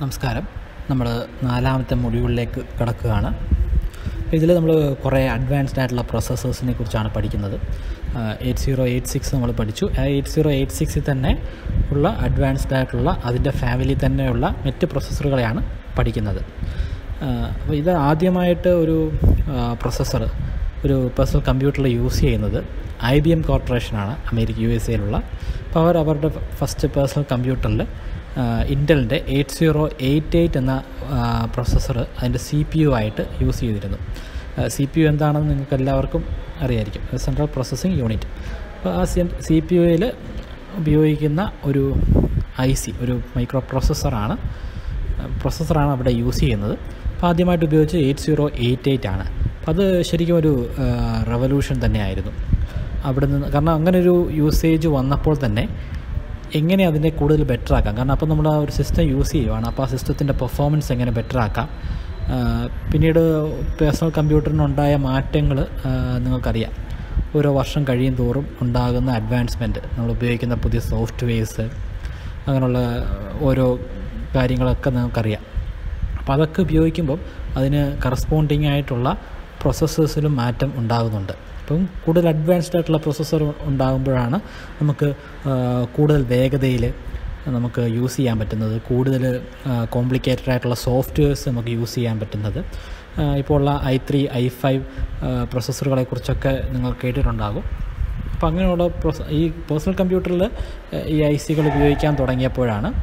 നമസ്കാരം നമ്മൾ നാലാമത്തെ മൊഡ്യൂളിലേക്ക് കടക്കുകയാണ് ഇതിൽ നമ്മൾ കുറേ അഡ്വാൻസ്ഡ് ആയിട്ടുള്ള പ്രോസസ്സേഴ്സിനെ കുറിച്ചാണ് പഠിക്കുന്നത് എയ്റ്റ് സീറോ എയ്റ്റ് സിക്സ് നമ്മൾ പഠിച്ചു ആ എയ്റ്റ് സീറോ എയ്റ്റ് സിക്സിൽ തന്നെ ഉള്ള അഡ്വാൻസ്ഡ് ആയിട്ടുള്ള അതിൻ്റെ ഫാമിലി തന്നെയുള്ള മറ്റ് പ്രോസസ്സറുകളെയാണ് പഠിക്കുന്നത് അപ്പോൾ ഇത് ആദ്യമായിട്ട് ഒരു പ്രൊസസ്സർ ഒരു പേഴ്സണൽ കമ്പ്യൂട്ടറിൽ യൂസ് ചെയ്യുന്നത് ഐ ബി എം കോർപ്പറേഷനാണ് അമേരിക്ക യു എസ് എയിലുള്ള അപ്പോൾ അവർ അവരുടെ ഫസ്റ്റ് പേഴ്സണൽ കമ്പ്യൂട്ടറിൽ ഇൻ്റലിൻ്റെ എയ്റ്റ് സീറോ എയ്റ്റ് എയ്റ്റ് എന്ന പ്രൊസസ്സർ അതിൻ്റെ സി പി യു ആയിട്ട് യൂസ് ചെയ്തിരുന്നു സി പി യു എന്താണെന്ന് നിങ്ങൾക്ക് എല്ലാവർക്കും അറിയായിരിക്കും സെൻട്രൽ പ്രോസസ്സിംഗ് യൂണിറ്റ് അപ്പോൾ ആ സി പി യുയിൽ ഉപയോഗിക്കുന്ന ഒരു ഐ സി ഒരു മൈക്രോ പ്രോസസ്സറാണ് പ്രോസസ്സറാണ് അവിടെ യൂസ് ചെയ്യുന്നത് അപ്പോൾ ആദ്യമായിട്ട് ഉപയോഗിച്ചത് എയ്റ്റ് സീറോ എയ്റ്റ് എയ്റ്റ് ആണ് അപ്പോൾ അത് ശരിക്കും ഒരു റവല്യൂഷൻ തന്നെയായിരുന്നു അവിടെ നിന്ന് കാരണം അങ്ങനെ ഒരു യൂസേജ് വന്നപ്പോൾ തന്നെ എങ്ങനെ അതിനെ കൂടുതൽ ബെറ്റർ ആക്കാം കാരണം അപ്പോൾ നമ്മൾ ആ ഒരു സിസ്റ്റം യൂസ് ചെയ്യുവാണ് അപ്പോൾ ആ സിസ്റ്റത്തിൻ്റെ പെർഫോമൻസ് എങ്ങനെ ബെറ്റർ ആക്കാം പിന്നീട് പേഴ്സണൽ കമ്പ്യൂട്ടറിനുണ്ടായ മാറ്റങ്ങൾ നിങ്ങൾക്കറിയാം ഓരോ വർഷം കഴിയും തോറും ഉണ്ടാകുന്ന അഡ്വാൻസ്മെൻറ്റ് നമ്മൾ ഉപയോഗിക്കുന്ന പുതിയ സോഫ്റ്റ്വെയർസ് അങ്ങനെയുള്ള ഓരോ കാര്യങ്ങളൊക്കെ നിങ്ങൾക്കറിയാം അപ്പോൾ അതൊക്കെ ഉപയോഗിക്കുമ്പം അതിന് കറസ്പോണ്ടിങ് ആയിട്ടുള്ള പ്രോസസ്സേഴ്സിലും മാറ്റം ഉണ്ടാകുന്നുണ്ട് അപ്പം കൂടുതൽ അഡ്വാൻസ്ഡ് ആയിട്ടുള്ള പ്രോസസ്സർ ഉണ്ടാകുമ്പോഴാണ് നമുക്ക് കൂടുതൽ വേഗതയിൽ നമുക്ക് യൂസ് ചെയ്യാൻ പറ്റുന്നത് കൂടുതൽ കോംപ്ലിക്കേറ്റഡ് ആയിട്ടുള്ള സോഫ്റ്റ്വെയർസ് നമുക്ക് യൂസ് ചെയ്യാൻ പറ്റുന്നത് ഇപ്പോൾ ഉള്ള ഐ ത്രീ ഐ ഫൈവ് പ്രൊസസ്സറുകളെ കുറിച്ചൊക്കെ നിങ്ങൾ കേട്ടിട്ടുണ്ടാകും അപ്പോൾ അങ്ങനെയുള്ള പ്രൊസ ഈ പേഴ്സണൽ കമ്പ്യൂട്ടറിൽ ഈ ഐ സികൾ ഉപയോഗിക്കാൻ തുടങ്ങിയപ്പോഴാണ്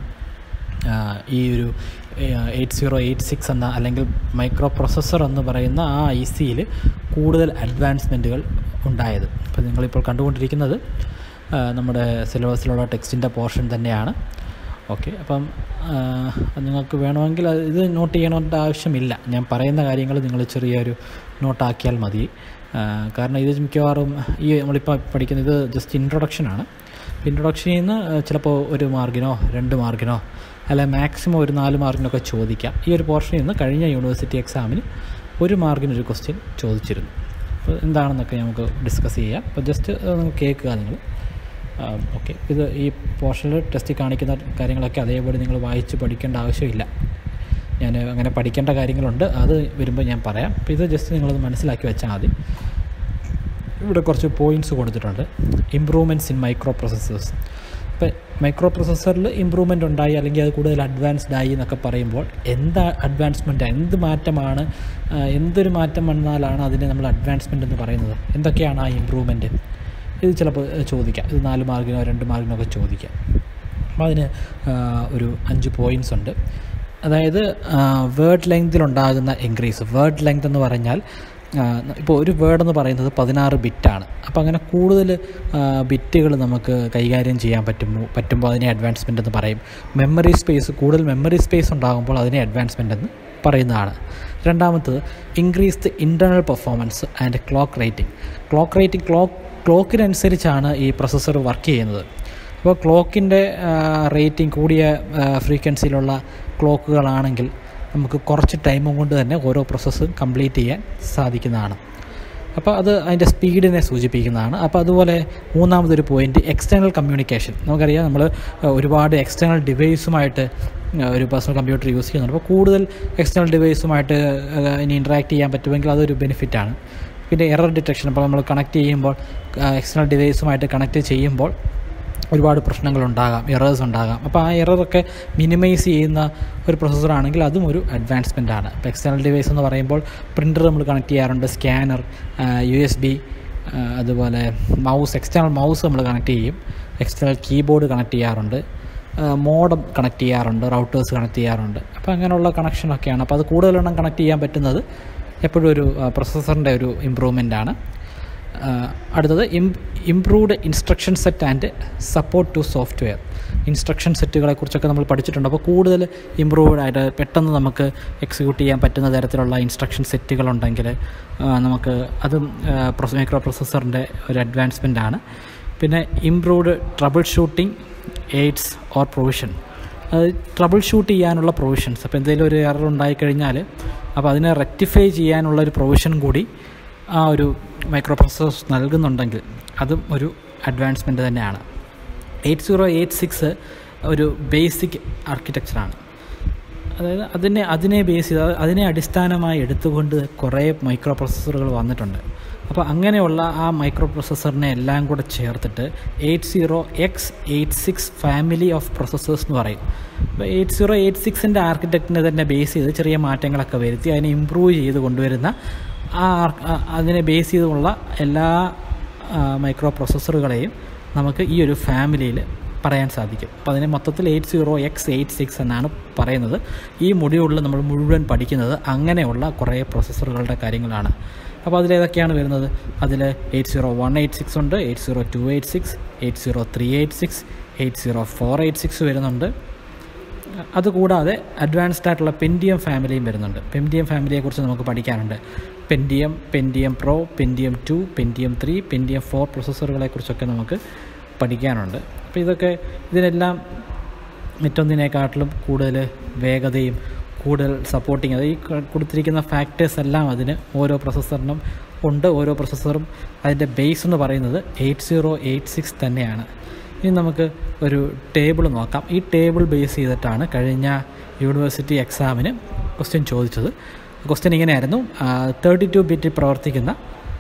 ഈ ഒരു എയ്റ്റ് സീറോ എയ്റ്റ് സിക്സ് എന്ന അല്ലെങ്കിൽ മൈക്രോ പ്രൊസസ്സർ എന്ന് പറയുന്ന ആ ഐ സിയിൽ കൂടുതൽ അഡ്വാൻസ്മെൻറ്റുകൾ ഉണ്ടായത് അപ്പോൾ നിങ്ങളിപ്പോൾ കണ്ടുകൊണ്ടിരിക്കുന്നത് നമ്മുടെ സിലബസിലുള്ള ടെക്സ്റ്റിൻ്റെ പോർഷൻ തന്നെയാണ് ഓക്കെ അപ്പം നിങ്ങൾക്ക് വേണമെങ്കിൽ ഇത് നോട്ട് ചെയ്യണമെന്ന ആവശ്യമില്ല ഞാൻ പറയുന്ന കാര്യങ്ങൾ നിങ്ങൾ ചെറിയൊരു നോട്ടാക്കിയാൽ മതി കാരണം ഇത് മിക്കവാറും ഈ നമ്മളിപ്പോൾ പഠിക്കുന്ന ഇത് ജസ്റ്റ് ഇൻട്രൊഡക്ഷനാണ് ഇൻട്രൊഡക്ഷനിൽ നിന്ന് ചിലപ്പോൾ ഒരു മാർക്കിനോ രണ്ട് മാർക്കിനോ അല്ല മാക്സിമം ഒരു നാല് മാർക്കിനൊക്കെ ചോദിക്കാം ഈ ഒരു പോർഷനിൽ നിന്ന് കഴിഞ്ഞ യൂണിവേഴ്സിറ്റി എക്സാമിന് ഒരു മാർക്കിനൊരു ക്വസ്റ്റ്യൻ ചോദിച്ചിരുന്നു അപ്പോൾ എന്താണെന്നൊക്കെ നമുക്ക് ഡിസ്കസ് ചെയ്യാം അപ്പോൾ ജസ്റ്റ് കേൾക്കുക നിങ്ങൾ ഓക്കെ ഇത് ഈ പോർഷനിൽ ടെസ്റ്റിൽ കാണിക്കുന്ന കാര്യങ്ങളൊക്കെ അതേപോലെ നിങ്ങൾ വായിച്ച് പഠിക്കേണ്ട ആവശ്യമില്ല ഞാൻ അങ്ങനെ പഠിക്കേണ്ട കാര്യങ്ങളുണ്ട് അത് വരുമ്പോൾ ഞാൻ പറയാം അപ്പോൾ ഇത് ജസ്റ്റ് നിങ്ങളത് മനസ്സിലാക്കി വെച്ചാൽ മതി ഇവിടെ കുറച്ച് പോയിൻറ്റ്സ് കൊടുത്തിട്ടുണ്ട് ഇമ്പ്രൂവ്മെൻറ്റ്സ് ഇൻ മൈക്രോ പ്രൊസസ്സേഴ്സ് ഇപ്പോൾ മൈക്രോ പ്രൊസസ്സറിൽ ഇമ്പ്രൂവ്മെൻ്റ് ഉണ്ടായി അല്ലെങ്കിൽ അത് കൂടുതൽ അഡ്വാൻസ്ഡ് ആയി എന്നൊക്കെ പറയുമ്പോൾ എന്താ അഡ്വാൻസ്മെൻറ്റ് എന്ത് മാറ്റമാണ് എന്തൊരു മാറ്റം വന്നാലാണ് അതിനെ നമ്മൾ അഡ്വാൻസ്മെൻ്റ് എന്ന് പറയുന്നത് എന്തൊക്കെയാണ് ആ ഇമ്പ്രൂവ്മെൻറ്റ് ഇത് ചിലപ്പോൾ ചോദിക്കാം ഇത് നാല് മാർക്കിനോ രണ്ട് മാർക്കിനോ ഒക്കെ ചോദിക്കാം അപ്പോൾ അതിന് ഒരു അഞ്ച് പോയിൻറ്റ്സ് ഉണ്ട് അതായത് വേർഡ് ലെങ്തിലുണ്ടാകുന്ന ഇൻക്രീസ് വേർഡ് ലെങ്ത് എന്ന് പറഞ്ഞാൽ ഇപ്പോൾ ഒരു വേർഡ് എന്ന് പറയുന്നത് പതിനാറ് ബിറ്റാണ് അപ്പോൾ അങ്ങനെ കൂടുതൽ ബിറ്റുകൾ നമുക്ക് കൈകാര്യം ചെയ്യാൻ പറ്റുമോ പറ്റുമ്പോൾ അതിനെ അഡ്വാൻസ്മെൻ്റ് എന്ന് പറയും മെമ്മറി സ്പേസ് കൂടുതൽ മെമ്മറി സ്പേസ് ഉണ്ടാകുമ്പോൾ അതിനെ അഡ്വാൻസ്മെൻ്റ് എന്ന് പറയുന്നതാണ് രണ്ടാമത്തത് increase the internal performance and clock rating clock rating clock ക്ലോക്കിനനുസരിച്ചാണ് ഈ പ്രൊസസ്സർ വർക്ക് ചെയ്യുന്നത് അപ്പോൾ ക്ലോക്കിൻ്റെ റേറ്റിംഗ് കൂടിയ ഫ്രീക്വൻസിയിലുള്ള ക്ലോക്കുകളാണെങ്കിൽ നമുക്ക് കുറച്ച് ടൈമും കൊണ്ട് തന്നെ ഓരോ പ്രോസസ്സും കംപ്ലീറ്റ് ചെയ്യാൻ സാധിക്കുന്നതാണ് അപ്പോൾ അത് അതിൻ്റെ സ്പീഡിനെ സൂചിപ്പിക്കുന്നതാണ് അപ്പോൾ അതുപോലെ മൂന്നാമതൊരു പോയിൻറ്റ് എക്സ്റ്റേണൽ കമ്മ്യൂണിക്കേഷൻ നമുക്കറിയാം നമ്മൾ ഒരുപാട് എക്സ്റ്റേണൽ ഡിവൈസുമായിട്ട് ഒരു പേഴ്സണൽ കമ്പ്യൂട്ടർ യൂസ് ചെയ്യുന്നുണ്ട് അപ്പോൾ കൂടുതൽ എക്സ്റ്റേണൽ ഡിവൈസുമായിട്ട് ഇനി ഇൻട്രാക്ട് ചെയ്യാൻ പറ്റുമെങ്കിൽ അതൊരു ബെനിഫിറ്റാണ് പിന്നെ എറർ ഡിറ്റക്ഷൻ അപ്പോൾ നമ്മൾ കണക്ട് ചെയ്യുമ്പോൾ എക്സ്റ്റേണൽ ഡിവൈസുമായിട്ട് കണക്ട് ചെയ്യുമ്പോൾ ഒരുപാട് പ്രശ്നങ്ങളുണ്ടാകാം എറേഴ്സ് ഉണ്ടാകാം അപ്പോൾ ആ എററൊക്കെ മിനിമൈസ് ചെയ്യുന്ന ഒരു പ്രൊസസ്സറാണെങ്കിൽ അതും ഒരു അഡ്വാൻസ്മെൻ്റ് ആണ് ഇപ്പോൾ എക്സ്റ്റേണൽ ഡിവൈസ് എന്ന് പറയുമ്പോൾ പ്രിൻ്റർ നമ്മൾ കണക്ട് ചെയ്യാറുണ്ട് സ്കാനർ യു എസ് ബി അതുപോലെ മൗസ് എക്സ്റ്റേണൽ മൗസ് നമ്മൾ കണക്ട് ചെയ്യും എക്സ്റ്റേണൽ കീബോർഡ് കണക്ട് ചെയ്യാറുണ്ട് മോഡം കണക്ട് ചെയ്യാറുണ്ട് റൗട്ടേഴ്സ് കണക്ട് ചെയ്യാറുണ്ട് അപ്പോൾ അങ്ങനെയുള്ള കണക്ഷനൊക്കെയാണ് അപ്പോൾ അത് കൂടുതലെണ്ണം കണക്ട് ചെയ്യാൻ പറ്റുന്നത് എപ്പോഴും ഒരു പ്രൊസസ്സറിൻ്റെ ഒരു ഇമ്പ്രൂവ്മെൻ്റ് ആണ് അടുത്തത് improved instruction set and support to software instruction സെറ്റുകളെ കുറിച്ചൊക്കെ നമ്മൾ പഠിച്ചിട്ടുണ്ട് അപ്പോൾ കൂടുതൽ ഇമ്പ്രൂവ്ഡ് ആയിട്ട് പെട്ടെന്ന് നമുക്ക് എക്സിക്യൂട്ട് ചെയ്യാൻ പറ്റുന്ന തരത്തിലുള്ള ഇൻസ്ട്രക്ഷൻ സെറ്റുകളുണ്ടെങ്കിൽ നമുക്ക് അതും മൈക്രോ പ്രൊസസ്സറിൻ്റെ ഒരു അഡ്വാൻസ്മെൻ്റ് ആണ് പിന്നെ improved troubleshooting aids or provision അത് ട്രബിൾ ഷൂട്ട് ചെയ്യാനുള്ള പ്രൊവിഷൻസ് അപ്പോൾ എന്തെങ്കിലും ഒരു എറർ ഉണ്ടായിക്കഴിഞ്ഞാൽ അപ്പോൾ അതിനെ റെക്ടിഫൈ ചെയ്യാനുള്ള ഒരു പ്രൊവിഷൻ കൂടി ആ ഒരു മൈക്രോ പ്രോസസ്സേഴ്സ് നൽകുന്നുണ്ടെങ്കിൽ അതും ഒരു അഡ്വാൻസ്മെൻറ്റ് തന്നെയാണ് എയ്റ്റ് സീറോ എയ്റ്റ് സിക്സ് ഒരു ബേസിക് ആർക്കിടെക്ചറാണ് അതായത് അതിനെ അതിനെ ബേസ് ചെയ്ത് അതിനെ അടിസ്ഥാനമായി എടുത്തുകൊണ്ട് കുറേ മൈക്രോ പ്രോസസ്സറുകൾ വന്നിട്ടുണ്ട് അപ്പോൾ അങ്ങനെയുള്ള ആ മൈക്രോ പ്രോസസ്സറിനെ എല്ലാം കൂടെ ചേർത്തിട്ട് eight zero x eight six family of processors എന്ന് പറയും അപ്പോൾ എയ്റ്റ് സീറോ എയ്റ്റ് സിക്സിൻ്റെ ആർക്കിടെക്റ്റിനെ തന്നെ ബേസ് ചെയ്ത് ചെറിയ മാറ്റങ്ങളൊക്കെ വരുത്തി അതിനെ ഇമ്പ്രൂവ് ചെയ്ത് കൊണ്ടുവരുന്ന ആ അതിനെ ബേസ് ചെയ്തുള്ള എല്ലാ മൈക്രോ പ്രോസസ്സറുകളെയും നമുക്ക് ഈ ഒരു ഫാമിലിയിൽ പറയാൻ സാധിക്കും അപ്പോൾ അതിനെ മൊത്തത്തിൽ eight zero x eight six എന്നാണ് പറയുന്നത് ഈ മൊഡ്യൂളിൽ നമ്മൾ മുഴുവൻ പഠിക്കുന്നത് അങ്ങനെയുള്ള കുറേ പ്രോസസ്സറുകളുടെ കാര്യങ്ങളാണ് അപ്പോൾ അതിലേതൊക്കെയാണ് വരുന്നത് അതിൽ eight zero one eight six ഉണ്ട് eight zero two eight six eight zero three eight six eight zero four eight six വരുന്നുണ്ട് അതുകൂടാതെ അഡ്വാൻസ്ഡ് ആയിട്ടുള്ള പെൻഡിയം ഫാമിലിയും വരുന്നുണ്ട് പെൻഡിയം ഫാമിലിയെക്കുറിച്ച് നമുക്ക് പഠിക്കാനുണ്ട് Pentium Pentium pro Pentium two Pentium three Pentium four പ്രൊസസ്സറുകളെക്കുറിച്ചൊക്കെ നമുക്ക് പഠിക്കാനുണ്ട് അപ്പോൾ ഇതൊക്കെ ഇതിനെല്ലാം മറ്റൊന്നിനെക്കാട്ടിലും കൂടുതൽ വേഗതയും കൂടുതൽ സപ്പോർട്ടിങ് അത് ഈ കൊടുത്തിരിക്കുന്ന ഫാക്ടേഴ്സ് എല്ലാം അതിന് ഓരോ പ്രൊസസ്സറിനും ഉണ്ട് ഓരോ പ്രൊസസ്സറും അതിൻ്റെ ബേസ് എന്ന് പറയുന്നത് എയ്റ്റ് സീറോ എയ്റ്റ് സിക്സ് തന്നെയാണ് ഇനി നമുക്ക് ഒരു ടേബിൾ നോക്കാം ഈ ടേബിൾ ബേസ് ചെയ്തിട്ടാണ് കഴിഞ്ഞ യൂണിവേഴ്സിറ്റി എക്സാമിന് ക്വസ്റ്റ്യൻ ചോദിച്ചത് ക്വസ്റ്റ്യൻ ഇങ്ങനെയായിരുന്നു തേർട്ടി ടു ബിറ്റിൽ പ്രവർത്തിക്കുന്ന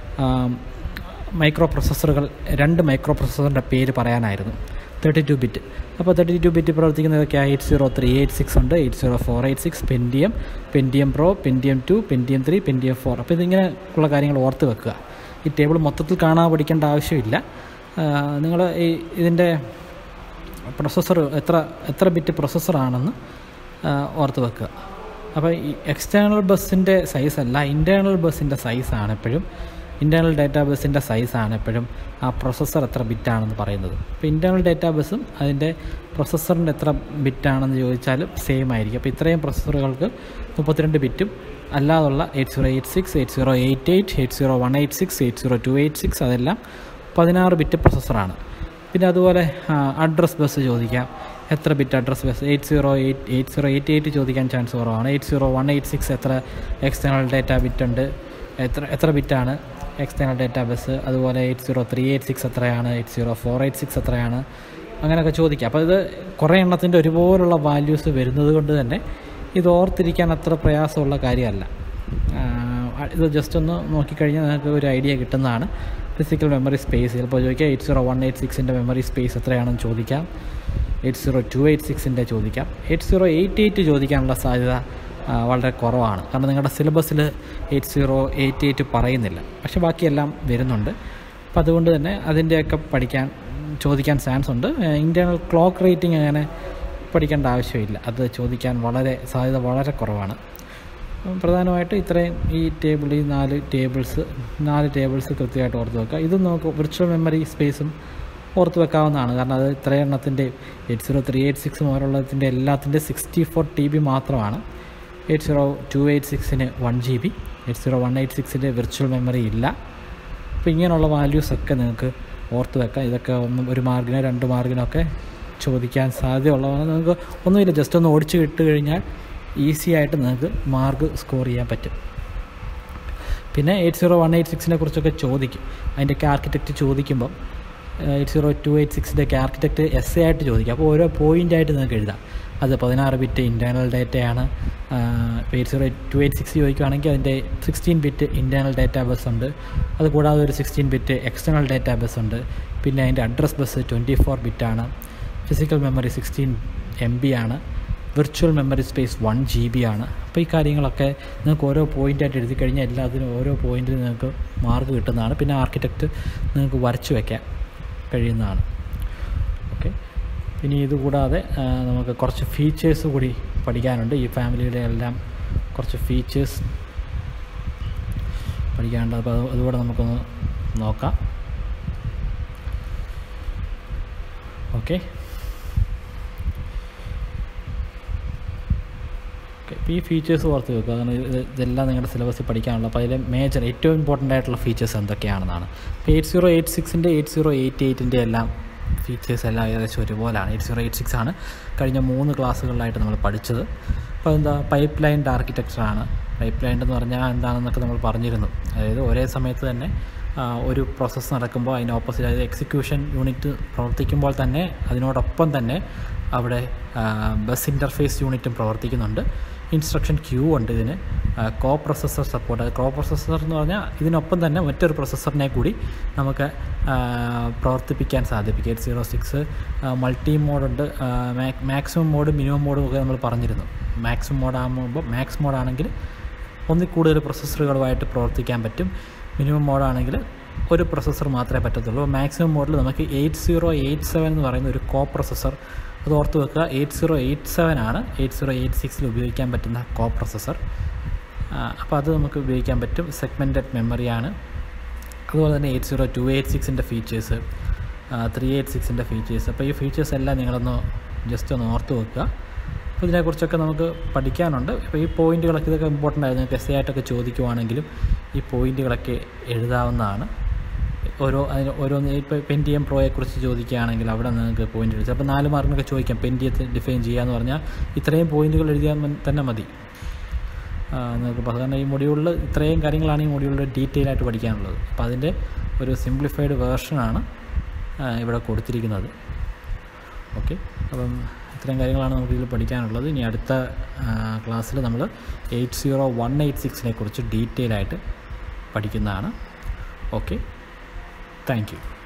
മൈക്രോ പ്രൊസസ്സറുകൾ രണ്ട് മൈക്രോ പ്രൊസസ്സറിൻ്റെ പേര് പറയാനായിരുന്നു തേർട്ടി ടു ബിറ്റ് അപ്പോൾ തേർട്ടി ടു ബിറ്റ് പ്രവർത്തിക്കുന്നതൊക്കെ eight zero three eight six ഉണ്ട് eight zero four eight six Pentium Pentium pro Pentium two Pentium three Pentium four അപ്പോൾ ഇതിങ്ങനെ ഉള്ള കാര്യങ്ങൾ ഓർത്ത് വെക്കുക ഈ ടേബിൾ മൊത്തത്തിൽ കാണാൻ പഠിക്കേണ്ട ആവശ്യമില്ല നിങ്ങൾ ഈ ഇതിൻ്റെ പ്രൊസസ്സർ എത്ര എത്ര ബിറ്റ് പ്രൊസസ്സറാണെന്ന് ഓർത്ത് വെക്കുക അപ്പോൾ ഈ എക്സ്റ്റേണൽ ബസ്സിൻ്റെ സൈസ് അല്ല ഇൻറ്റേർണൽ ബസ്സിൻ്റെ സൈസാണ് എപ്പോഴും ഇൻറ്റേർണൽ ഡാറ്റാ ബസ്സിൻ്റെ സൈസാണ് എപ്പോഴും ആ പ്രൊസസ്സർ എത്ര ബിറ്റാണെന്ന് പറയുന്നത് അപ്പോൾ ഇൻറ്റേർണൽ ഡാറ്റാ ബസ്സും അതിൻ്റെ പ്രൊസസ്സറിൻ്റെ എത്ര ബിറ്റാണെന്ന് ചോദിച്ചാലും സെയിം ആയിരിക്കും അപ്പോൾ ഇത്രയും പ്രൊസസ്സറുകൾക്ക് മുപ്പത്തിരണ്ട് ബിറ്റും അല്ലാതുള്ള eight zero eight six eight zero eight eight eight zero one eight six eight zero two eight six അതെല്ലാം പതിനാറ് ബിറ്റ് പ്രൊസസ്സറാണ് പിന്നെ അതുപോലെ അഡ്രസ് ബസ് ചോദിക്കാം എത്ര bit address bus eight zero eight eight zero eight eight ചോദിക്കാൻ chance കുറവാണ് eight zero one eight six എത്ര external data bit ഉണ്ട് എത്ര എത്ര ബിറ്റാണ് എക്സ്റ്റേണൽ ഡാറ്റ ബസ് അതുപോലെ eight zero three eight six എത്രയാണ് eight zero four eight six എത്രയാണ് അങ്ങനെയൊക്കെ ചോദിക്കാം അപ്പോൾ ഇത് കുറേ എണ്ണത്തിൻ്റെ ഒരുപോലുള്ള വാല്യൂസ് വരുന്നത് കൊണ്ട് തന്നെ ഇത് ഓർത്തിരിക്കാൻ അത്ര പ്രയാസമുള്ള കാര്യമല്ല ഇത് ജസ്റ്റ് ഒന്ന് നോക്കിക്കഴിഞ്ഞാൽ നിങ്ങൾക്ക് ഒരു ഐഡിയ കിട്ടുന്നതാണ് ഫിസിക്കൽ മെമ്മറി സ്പേസ് ചിലപ്പോൾ ചോദിക്കാം എയ്റ്റ് സീറോ വൺ എയ്റ്റ് സിക്സിൻ്റെ മെമ്മറി സ്പേസ് എത്രയാണെന്ന് ചോദിക്കാം എയ്റ്റ് സീറോ ടു എയ്റ്റ് സിക്സിൻ്റെ ചോദിക്കാം എയ്റ്റ് സീറോ എയ്റ്റ് എയ്റ്റ് ചോദിക്കാനുള്ള സാധ്യത വളരെ കുറവാണ് കാരണം നിങ്ങളുടെ സിലബസിൽ എയ്റ്റ് സീറോ എയ്റ്റ് എയ്റ്റ് പറയുന്നില്ല പക്ഷേ ബാക്കിയെല്ലാം വരുന്നുണ്ട് അപ്പോൾ അതുകൊണ്ട് തന്നെ അതിൻ്റെയൊക്കെ പഠിക്കാൻ ചോദിക്കാൻ ചാൻസ് ഉണ്ട് ഇൻറ്റേർണൽ ക്ലോക്ക് റേറ്റിംഗ് അങ്ങനെ പഠിക്കേണ്ട ആവശ്യമില്ല അത് ചോദിക്കാൻ വളരെ സാധ്യത വളരെ കുറവാണ് പ്രധാനമായിട്ട് ഇത്രയും ഈ ടേബിൾ ഈ നാല് ടേബിൾസ് നാല് ടേബിൾസ് കൃത്യമായിട്ട് ഓർത്ത് വെക്കുക ഇത് നമുക്ക് വിർച്വൽ മെമ്മറി സ്പേസും ഓർത്ത് വെക്കാവുന്നതാണ് കാരണം അത് ഇത്രയും എണ്ണത്തിൻ്റെ eight zero three eight six മുതലുള്ളതിൻ്റെ എല്ലാത്തിൻ്റെ സിക്സ്റ്റി ഫോർ ടി ബി മാത്രമാണ് എയ്റ്റ് സീറോ ടു എയ്റ്റ് സിക്സിന് one G B eight zero one eight സിക്സിൻ്റെ വിർച്വൽ മെമ്മറി ഇല്ല അപ്പോൾ ഇങ്ങനെയുള്ള വാല്യൂസൊക്കെ നിങ്ങൾക്ക് ഓർത്ത് വെക്കാം ഇതൊക്കെ ഒന്നും ഒരു മാർക്കിനോ രണ്ട് മാർക്കിനോ ഒക്കെ ചോദിക്കാൻ സാധ്യതയുള്ളതാണ് നിങ്ങൾക്ക് ഒന്നുമില്ല ജസ്റ്റ് ഒന്ന് ഓടിച്ച് കിട്ട് കഴിഞ്ഞാൽ ഈസി ആയിട്ട് നിങ്ങൾക്ക് മാർക്ക് സ്കോർ ചെയ്യാൻ പറ്റും പിന്നെ എയ്റ്റ് സീറോ വൺ എയ്റ്റ് സിക്സിനെ കുറിച്ചൊക്കെ ചോദിക്കും അതിൻ്റെയൊക്കെ ആർക്കിടെക്റ്റ് ചോദിക്കുമ്പം എയ്റ്റ് സീറോ ടു എയ്റ്റ് സിക്സിൻ്റെയൊക്കെ ആർക്കിടെക്റ്റ് എസ് എ ആയിട്ട് ചോദിക്കും അപ്പോൾ ഓരോ പോയിൻ്റായിട്ട് നിങ്ങൾക്ക് എഴുതാം അത് പതിനാറ് ബിറ്റ് ഇൻറ്റേർണൽ ഡാറ്റയാണ് eight zero two eight six ചോദിക്കുകയാണെങ്കിൽ അതിൻ്റെ sixteen bit internal data bus ഉണ്ട് അതുകൂടാതെ ഒരു sixteen bit external data bus ഉണ്ട് പിന്നെ അതിൻ്റെ അഡ്രസ് ബസ് ട്വൻറ്റി ഫോർ ബിറ്റാണ് physical memory sixteen M B ആണ് virtual memory space one G B ആണ് അപ്പോൾ ഈ കാര്യങ്ങളൊക്കെ നിങ്ങൾക്ക് ഓരോ പോയിൻ്റായിട്ട് എഴുതി കഴിഞ്ഞാൽ എല്ലാത്തിനും ഓരോ പോയിന്റിൽ നിങ്ങൾക്ക് മാർക്ക് കിട്ടുന്നതാണ് പിന്നെ ആർക്കിടെക്റ്റ് നിങ്ങൾക്ക് വരച്ചു വയ്ക്കാൻ കഴിയുന്നതാണ് ഓക്കെ ഇനി ഇതുകൂടാതെ നമുക്ക് കുറച്ച് ഫീച്ചേഴ്സ് കൂടി പഠിക്കാനുണ്ട് ഈ ഫാമിലിയുടെ എല്ലാം കുറച്ച് ഫീച്ചേഴ്സ് പഠിക്കാനുണ്ട് അപ്പോൾ അതുകൂടെ നമുക്കൊന്ന് നോക്കാം ഓക്കെ ഓക്കെ ഇപ്പോൾ ഈ ഫീച്ചേഴ്സ് ഓർത്ത് വെക്കുക കാരണം ഇത് ഇതെല്ലാം നിങ്ങളുടെ സിലബസിൽ പഠിക്കാനുള്ള അപ്പോൾ അതിലെ മേജർ ഏറ്റവും ഇമ്പോർട്ടൻ്റ് ആയിട്ടുള്ള ഫീച്ചേഴ്സ് എന്തൊക്കെയാണെന്നാണ് ഇപ്പോൾ എയ്റ്റ് സീറോ എയ്റ്റ് സിക്സിൻ്റെ എയ്റ്റ് സീറോ എയ്റ്റ് എയ്റ്റിൻ്റെ എല്ലാം ഫീച്ചേഴ്സ് എല്ലാം ഏകദേശം ഒരുപോലെയാണ് എയ്റ്റ് സീറോ എയ്റ്റ് സിക്സ് ആണ് കഴിഞ്ഞ മൂന്ന് ക്ലാസ്സുകളിലായിട്ട് നമ്മൾ പഠിച്ചത് അപ്പോൾ എന്താ പൈപ്പ് ലൈൻ്റെ ആർക്കിടെക്ചറാണ് പൈപ്പ് ലൈൻ എന്ന് പറഞ്ഞാൽ എന്താണെന്നൊക്കെ നമ്മൾ പറഞ്ഞിരുന്നു അതായത് ഒരേ സമയത്ത് തന്നെ ഒരു പ്രോസസ്സ് നടക്കുമ്പോൾ അതിന് ഓപ്പോസിറ്റ് അതായത് എക്സിക്യൂഷൻ യൂണിറ്റ് പ്രവർത്തിക്കുമ്പോൾ തന്നെ അതിനോടൊപ്പം തന്നെ അവിടെ ബസ് ഇൻ്റർഫേസ് യൂണിറ്റും പ്രവർത്തിക്കുന്നുണ്ട് ഇൻസ്ട്രക്ഷൻ ക്യൂ ഉണ്ട് ഇതിന് coprocessor support coprocessor എന്ന് പറഞ്ഞാൽ ഇതിനൊപ്പം തന്നെ മറ്റൊരു പ്രൊസസ്സറിനെ കൂടി നമുക്ക് പ്രവർത്തിപ്പിക്കാൻ സാധിപ്പിക്കും എയ്റ്റ് സീറോ സിക്സ് മൾട്ടി മോഡുണ്ട് മാക്സിമം മോഡ് മിനിമം മോഡും ഒക്കെ നമ്മൾ പറഞ്ഞിരുന്നു മാക്സിമം മോഡാകുമ്പോൾ മാക്സ് മോഡാണെങ്കിൽ ഒന്നിൽ കൂടുതൽ പ്രൊസസ്സറുകളുമായിട്ട് പ്രവർത്തിക്കാൻ പറ്റും മിനിമം മോഡാണെങ്കിൽ ഒരു പ്രൊസസ്സർ മാത്രമേ പറ്റത്തുള്ളൂ മാക്സിമം മോഡിൽ നമുക്ക് എയ്റ്റ് സീറോ എയ്റ്റ് സെവൻ എന്ന് പറയുന്ന ഒരു കോ പ്രൊസസ്സർ അത് ഓർത്ത് വെക്കുക എയ്റ്റ് സീറോ എയ്റ്റ് സെവൻ ആണ് എയ്റ്റ് സീറോ എയ്റ്റ് സിക്സിൽ ഉപയോഗിക്കാൻ പറ്റുന്ന കോ പ്രൊസസ്സർ അപ്പോൾ അത് നമുക്ക് ഉപയോഗിക്കാൻ പറ്റും സെഗ്മെൻറ്റഡ് മെമ്മറിയാണ് അതുപോലെ തന്നെ എയ്റ്റ് സീറോ ടു എയ്റ്റ് സിക്സിൻ്റെ ഫീച്ചേഴ്സ് ത്രീ എയ്റ്റ് സിക്സിൻ്റെ ഫീച്ചേഴ്സ് അപ്പോൾ ഈ ഫീച്ചേഴ്സ് എല്ലാം നിങ്ങളൊന്ന് ജസ്റ്റ് ഒന്ന് ഓർത്ത് വെക്കുക അപ്പോൾ ഇതിനെക്കുറിച്ചൊക്കെ നമുക്ക് പഠിക്കാനുണ്ട് ഇപ്പോൾ ഈ പോയിൻറ്റുകളൊക്കെ ഇതൊക്കെ ഇമ്പോർട്ടൻ്റ് ആയിരുന്നു നിങ്ങൾക്ക് എസ് ആയിട്ടൊക്കെ ചോദിക്കുവാണെങ്കിലും ഈ പോയിൻറ്റുകളൊക്കെ എഴുതാവുന്നതാണ് ഓരോ അതിന് ഓരോന്ന് ഇപ്പോൾ പെൻറ്റിയം പ്രോയെക്കുറിച്ച് ചോദിക്കുകയാണെങ്കിൽ അവിടെ നിങ്ങൾക്ക് പോയിൻ്റ് എഴുതി അപ്പോൾ നാല് മാർക്കിനൊക്കെ ചോദിക്കാം പെൻറ്റിയത്തെ ഡിഫൈൻ ചെയ്യുക എന്ന് പറഞ്ഞാൽ ഇത്രയും പോയിൻറ്റുകൾ എഴുതിയാൽ തന്നെ മതി നിങ്ങൾക്ക് സാധാരണ ഈ മൊഡ്യൂളിൽ ഇത്രയും കാര്യങ്ങളാണ് ഈ മൊഡ്യൂളിൽ ഡീറ്റെയിൽ ആയിട്ട് പഠിക്കാനുള്ളത് അപ്പോൾ അതിൻ്റെ ഒരു സിംപ്ലിഫൈഡ് വേർഷനാണ് ഇവിടെ കൊടുത്തിരിക്കുന്നത് ഓക്കെ അപ്പം ഇത്രയും കാര്യങ്ങളാണ് നമുക്ക് ഇതിൽ പഠിക്കാനുള്ളത് ഇനി അടുത്ത ക്ലാസ്സിൽ നമ്മൾ എയ്റ്റ് സീറോ വൺ എയ്റ്റ് സിക്സിനെ കുറിച്ച് ഡീറ്റെയിൽ ആയിട്ട് പഠിക്കുന്നതാണ് ഓക്കെ താങ്ക് യു